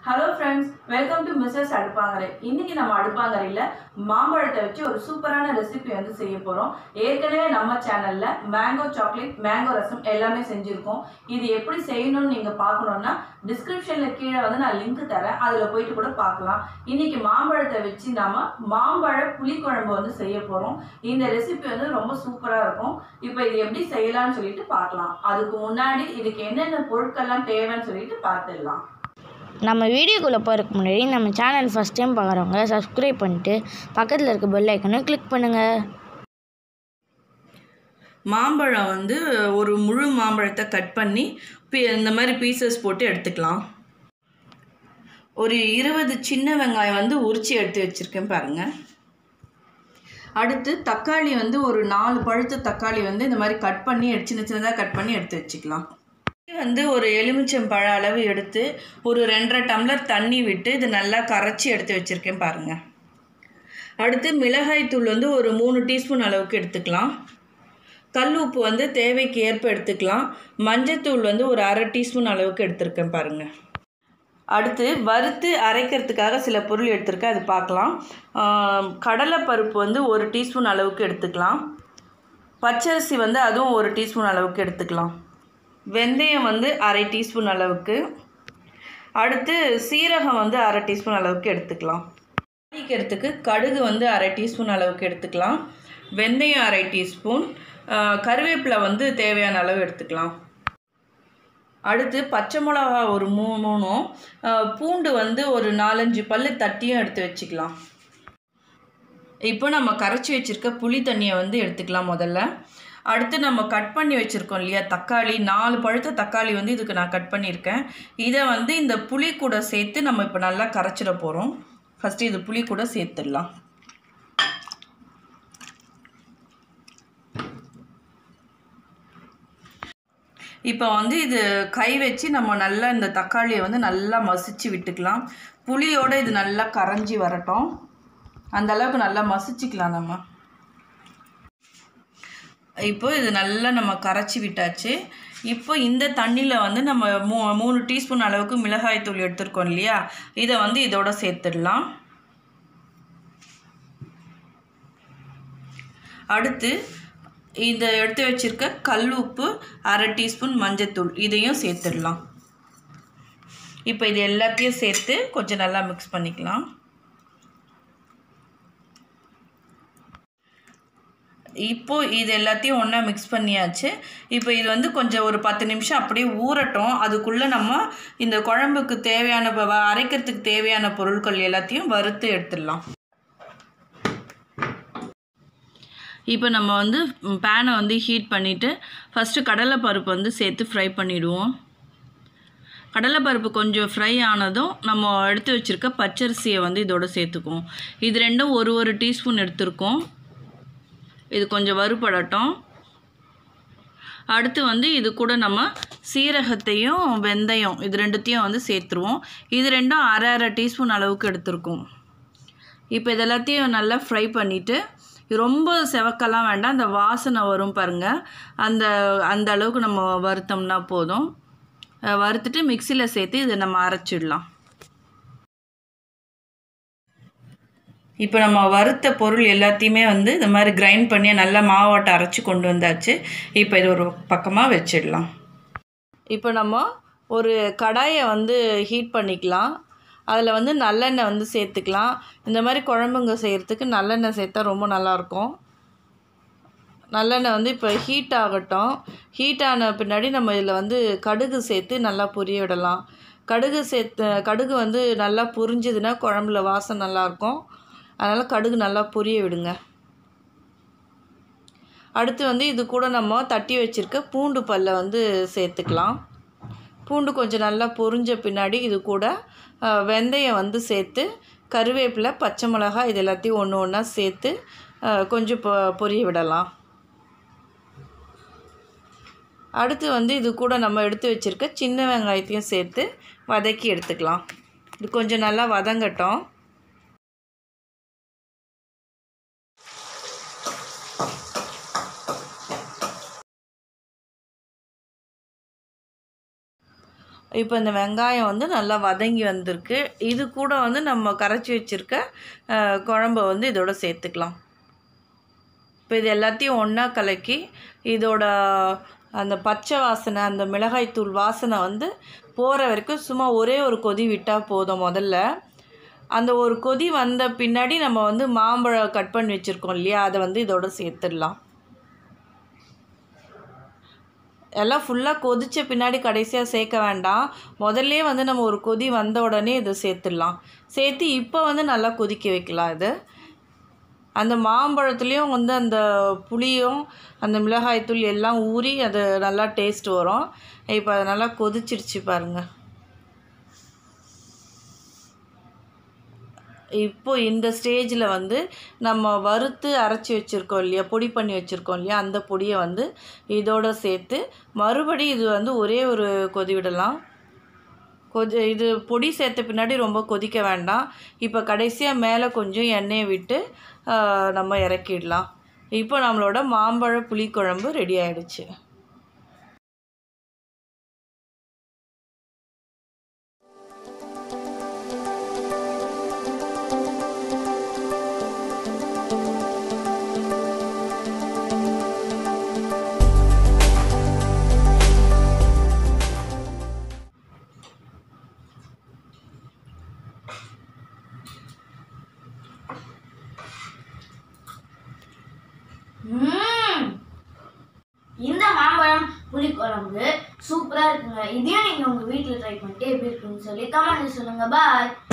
Hello friends welcome to Mrs Aduppangarai இன்னைக்கு நம்ம அடுப்பாங்கரையில் மாம்பழத்தை வச்சு ஒரு சூப்பரான ரெசிபி வந்து செய்ய போகிறோம் ஏற்கனவே நம்ம சேனலில் மேங்கோ சாக்லேட் மேங்கோ ரசம் எல்லாமே செஞ்சுருக்கோம் இது எப்படி செய்யணும்னு நீங்கள் பார்க்கணுன்னா டிஸ்கிரிப்ஷனில் கீழே வந்து நான் லிங்க் தரேன் அதில் போயிட்டு கூட பார்க்கலாம் இன்னைக்கு மாம்பழத்தை வச்சு நாம மாம்பழ புளிக்குழம்பு வந்து செய்ய போகிறோம் இந்த ரெசிபி வந்து ரொம்ப சூப்பராக இருக்கும் இப்போ இது எப்படி செய்யலாம்னு சொல்லிட்டு பார்க்கலாம் அதுக்கு முன்னாடி இதுக்கு என்னென்ன பொருட்கள்லாம் தேவைன்னு சொல்லிட்டு பார்த்துடலாம் நம்ம வீடியோக்குள்ளே போகிறதுக்கு முன்னாடி நம்ம சேனல் ஃபஸ்ட் டைம் பார்க்குறவங்க சப்ஸ்கிரைப் பண்ணிட்டு பக்கத்தில் இருக்க பெல் ஐக்கனை கிளிக் பண்ணுங்கள் மாம்பழம் வந்து ஒரு முழு மாம்பழத்தை கட் பண்ணி பி- இந்த மாதிரி பீசஸ் போட்டு எடுத்துக்கலாம் ஒரு இருபது சின்ன வெங்காயம் வந்து உரிச்சு எடுத்து வச்சுருக்கேன் பாருங்கள் அடுத்து தக்காளி வந்து ஒரு நாலு பழுத்த தக்காளி வந்து இந்த மாதிரி கட் பண்ணி எடு- சின்ன சின்னதாக கட் பண்ணி எடுத்து வச்சுக்கலாம் இது வந்து ஒரு எலுமிச்சம்பழ அளவு எடுத்து ஒரு ரெண்டரை டம்ளர் தண்ணி விட்டு இது நல்லா கரைச்சி எடுத்து வச்சுருக்கேன் பாருங்கள் அடுத்து மிளகாய் தூள் வந்து ஒரு மூணு டீஸ்பூன் அளவுக்கு எடுத்துக்கலாம் கல் உப்பு வந்து தேவைக்கு ஏற்ப எடுத்துக்கலாம் மஞ்சத்தூள் வந்து ஒரு அரை டீஸ்பூன் அளவுக்கு எடுத்திருக்கேன் பாருங்கள் அடுத்து வறுத்து அரைக்கிறதுக்காக சில பொருள் எடுத்திருக்கேன் அது பார்க்கலாம் ஆம், கடலைப்பருப்பு வந்து ஒரு டீஸ்பூன் அளவுக்கு எடுத்துக்கலாம் பச்சரிசி வந்து அதுவும் ஒரு டீஸ்பூன் அளவுக்கு எடுத்துக்கலாம் வெந்தயம் வந்து அரை டீஸ்பூன் அளவுக்கு அடுத்து சீரகம் வந்து அரை டீஸ்பூன் அளவுக்கு எடுத்துக்கலாம் தாளிக்கிறதுக்கு கடுகு வந்து அரை டீஸ்பூன் அளவுக்கு எடுத்துக்கலாம் வெந்தயம் அரை டீஸ்பூன் ஆஹ், கருவேப்பிலை வந்து தேவையான அளவு எடுத்துக்கலாம் அடுத்து பச்சை மிளகா ஒரு மூ மூணும் ஆஹ், பூண்டு வந்து ஒரு நாலஞ்சு பல்லு தட்டியும் எடுத்து வச்சுக்கலாம் இப்போ நம்ம கரைச்சி வச்சுருக்க புளி தண்ணியை வந்து எடுத்துக்கலாம் முதல்ல அடுத்து நம்ம கட் பண்ணி வச்சுருக்கோம் இல்லையா தக்காளி நாலு பழுத்த தக்காளி வந்து இதுக்கு நான் கட் பண்ணியிருக்கேன் இதை வந்து இந்த புளி கூட சேர்த்து நம்ம இப்போ நல்லா கரைச்சிட போகிறோம் ஃபஸ்ட்டு இது புளி கூட சேர்த்துடலாம் இப்போ வந்து இது கை வச்சு நம்ம நல்லா இந்த தக்காளியை வந்து நல்லா மசிச்சு விட்டுக்கலாம் புளியோட இது நல்லா கரைஞ்சி வரட்டும் அந்த அளவுக்கு நல்லா மசிச்சுக்கலாம் நம்ம இப்போ இது நல்லா நம்ம கரைச்சி விட்டாச்சு இப்போ இந்த தண்ணியில் வந்து நம்ம மூ மூணு டீஸ்பூன் அளவுக்கு மிளகாய் தூள் எடுத்துருக்கோம் இல்லையா இதை வந்து இதோட சேர்த்துடலாம் அடுத்து இதை எடுத்து வச்சிருக்க கல் உப்பு அரை டீஸ்பூன் மஞ்சத்தூள் இதையும் சேர்த்துடலாம் இப்போ இது எல்லாத்தையும் சேர்த்து கொஞ்சம் நல்லா மிக்ஸ் பண்ணிக்கலாம் இப்போ இது எல்லாத்தையும் ஒன்றா மிக்ஸ் பண்ணியாச்சு இப்போ இது வந்து கொஞ்சம் ஒரு பத்து நிமிஷம் அப்படியே ஊறட்டும் அதுக்குள்ளே நம்ம இந்த குழம்புக்கு தேவையான ப- வ- அரைக்கிறதுக்கு தேவையான பொருட்கள் எல்லாத்தையும் வறுத்து எடுத்துடலாம் இப்போ நம்ம வந்து பேனை வந்து ஹீட் பண்ணிவிட்டு ஃபஸ்ட்டு கடலைப்பருப்பு வந்து சேர்த்து ஃப்ரை பண்ணிவிடுவோம் கடலைப்பருப்பு கொஞ்சம் ஃப்ரை ஆனதும் நம்ம எடுத்து வச்சுருக்க பச்சரிசியை வந்து இதோட சேர்த்துக்குவோம் இது ரெண்டும் ஒரு ஒரு டீஸ்பூன் எடுத்திருக்கோம் இது கொஞ்சம் வறுபடட்டும் அடுத்து வந்து இது கூட நம்ம சீரகத்தையும் வெந்தயம் இது ரெண்டுத்தையும் வந்து சேர்த்துருவோம் இது ரெண்டும் அரை அரை டீஸ்பூன் அளவுக்கு எடுத்திருக்கோம் இப்போ இது எல்லாத்தையும் நல்லா ஃப்ரை பண்ணிவிட்டு ரொம்ப செவக்கலாம் வேண்டாம் அந்த வாசனை வரும் பாருங்கள் அந்த அந்த அளவுக்கு நம்ம வறுத்தோம்னா போதும் அஹ் வறுத்துட்டு மிக்சியில் சேர்த்து இதை நம்ம அரைச்சிடலாம் இப்போ நம்ம வறுத்த பொருள் எல்லாத்தையுமே வந்து இந்த மாதிரி கிரைண்ட் பண்ணி நல்லா மாவாட்டை அரைச்சி கொண்டு வந்தாச்சு இப்போ இது ஒரு பக்கமாக வச்சிடலாம் இப்போ நம்ம ஒரு கடாயை வந்து ஹீட் பண்ணிக்கலாம் அதில் வந்து நல்லெண்ணெய் வந்து சேர்த்துக்கலாம் இந்த மாதிரி குழம்புங்க செய்கிறதுக்கு நல்லெண்ணெய் சேர்த்தா ரொம்ப நல்லாயிருக்கும் நல்லெண்ணெய் வந்து இப்போ ஹீட் ஆகட்டும் ஹீட் ஆன பின்னாடி நம்ம இதில் வந்து கடுகு சேர்த்து நல்லா பொரிய விடலாம் கடுகு சேர்த்து கடுகு வந்து நல்லா பொரிஞ்சுதுன்னா குழம்புல வாசம் நல்லாயிருக்கும் அதனால் கடுகு நல்லா பொரிய விடுங்க அடுத்து வந்து இது கூட நம்ம தட்டி வச்சுருக்க பூண்டு பல்லை வந்து சேர்த்துக்கலாம் பூண்டு கொஞ்சம் நல்லா பொரிஞ்ச பின்னாடி இது கூட அஹ், வெந்தயம் வந்து சேர்த்து கருவேப்பிலை பச்சை மிளகாய் இது எல்லாத்தையும் ஒன்று ஒன்றா சேர்த்து அஹ், கொஞ்சம் பொ பொரிய விடலாம் அடுத்து வந்து இது கூட நம்ம எடுத்து வச்சுருக்க சின்ன வெங்காயத்தையும் சேர்த்து வதக்கி எடுத்துக்கலாம் இது கொஞ்சம் நல்லா வதங்கட்டும் இப்போ இந்த வெங்காயம் வந்து நல்லா வதங்கி வந்திருக்கு இது கூட வந்து நம்ம கரைச்சி வச்சுருக்க குழம்ப வந்து இதோட சேர்த்துக்கலாம் இப்போ இது எல்லாத்தையும் ஒன்றா கலக்கி இதோட அந்த பச்சை வாசனை அந்த மிளகாய்த்தூள் வாசனை வந்து போகிற வரைக்கும் சும்மா ஒரே ஒரு கொதி விட்டால் போதும் முதல்ல அந்த ஒரு கொதி வந்த பின்னாடி நம்ம வந்து மாம்பழம் கட் பண்ணி வச்சுருக்கோம் இல்லையா அதை வந்து இதோட சேர்த்துடலாம் எல்லாம் ஃபுல்லாக கொதித்த பின்னாடி கடைசியாக சேர்க்க வேண்டாம் முதல்லே வந்து நம்ம ஒரு கொதி வந்த உடனே இதை சேர்த்துடலாம் சேர்த்து இப்போ வந்து நல்லா கொதிக்க வைக்கலாம் இது அந்த மாம்பழத்துலேயும் வந்து அந்த புளியும் அந்த மிளகாய்த்தூள் எல்லாம் ஊறி அது நல்லா டேஸ்ட் வரும் இப்போ அது நல்லா கொதிச்சிருச்சு பாருங்கள் இப்போ இந்த ஸ்டேஜில் வந்து நம்ம வறுத்து அரைச்சி வச்சுருக்கோம் இல்லையா பொடி பண்ணி வச்சுருக்கோம் இல்லையா அந்த பொடியை வந்து இதோட சேர்த்து மறுபடி இது வந்து ஒரே ஒரு கொதி விடலாம் கொதி இது பொடி சேர்த்த பின்னாடி ரொம்ப கொதிக்க வேண்டாம் இப்போ கடைசியாக மேலே கொஞ்சம் எண்ணெயை விட்டு ஆ, நம்ம இறக்கிடலாம் இப்போ நம்மளோட மாம்பழ புளிக்குழம்பு ரெடி ஆயிடுச்சு ம்ம். இந்த மாம்பழம் புளிக்குழம்பு சூப்பராக இருக்குங்க இதையும் நீங்கள் உங்கள் வீட்டில் ட்ரை பண்ணிட்டு எப்படி இருக்குன்னு சொல்லி கமெண்ட் சொல்லுங்கள் பாய்